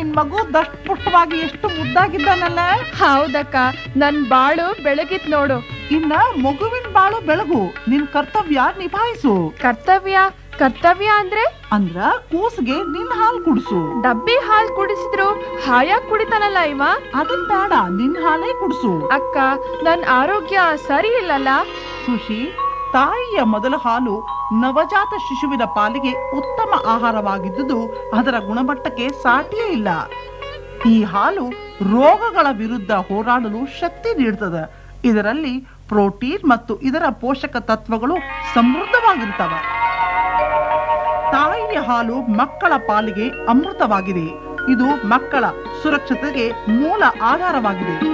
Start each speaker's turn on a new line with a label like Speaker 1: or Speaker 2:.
Speaker 1: ನಿನ್ ಮಗು ದಷ್ಟಪುಷ್ಟವಾಗಿ ಎಷ್ಟು ಮುದ್ದಾಗಿದ್ದಾನಲ್ಲ
Speaker 2: ಹೌದಕ್ಕ ನನ್ ಬಾಳು ಬೆಳಗಿತ್ ನೋಡು
Speaker 1: ಇನ್ನ ಮಗುವಿನ ಬಾಳು ಬೆಳಗು ನಿನ್ ಕರ್ತವ್ಯ ನಿಭಾಯಿಸು
Speaker 2: ಕರ್ತವ್ಯ ಕರ್ತವ್ಯ ಅಂದ್ರೆ
Speaker 1: ಅಂದ್ರ ಕೂಸಿಗೆ ನಿನ್ ಹಾಲು ಕುಡಿಸು
Speaker 2: ಡಬ್ಬಿ ಹಾಲ್ ಕುಡಿಸಿದ್ರು ಹಾಯಾಗ್ ಕುಡಿತಾನಲ್ಲ ಇವ
Speaker 1: ಅದನ್ ಬೇಡ ನಿನ್ ಹಾಲೇ ಕುಡಿಸು
Speaker 2: ಅಕ್ಕ ನನ್ ಆರೋಗ್ಯ ಸರಿ ಇಲ್ಲಲ್ಲ
Speaker 1: ಸುಶಿ ತಾಯಿಯ ಮೊದಲ ಹಾಲು ನವಜಾತ ಶಿಶುವಿನ ಪಾಲಿಗೆ ಉತ್ತಮ ಆಹಾರವಾಗಿದ್ದುದು ಅದರ ಗುಣಮಟ್ಟಕ್ಕೆ ಸಾಟಿಯೇ ಇಲ್ಲ ಈ ಹಾಲು ರೋಗಗಳ ವಿರುದ್ಧ ಹೋರಾಡಲು ಶಕ್ತಿ ನೀಡುತ್ತದೆ ಇದರಲ್ಲಿ ಪ್ರೋಟೀನ್ ಮತ್ತು ಇದರ ಪೋಷಕ ತತ್ವಗಳು ಸಮೃದ್ಧವಾಗಿರುತ್ತವೆ ತಾಯಿಯ ಹಾಲು ಮಕ್ಕಳ ಪಾಲಿಗೆ ಅಮೃತವಾಗಿದೆ ಇದು ಮಕ್ಕಳ ಸುರಕ್ಷತೆಗೆ ಮೂಲ ಆಧಾರವಾಗಿದೆ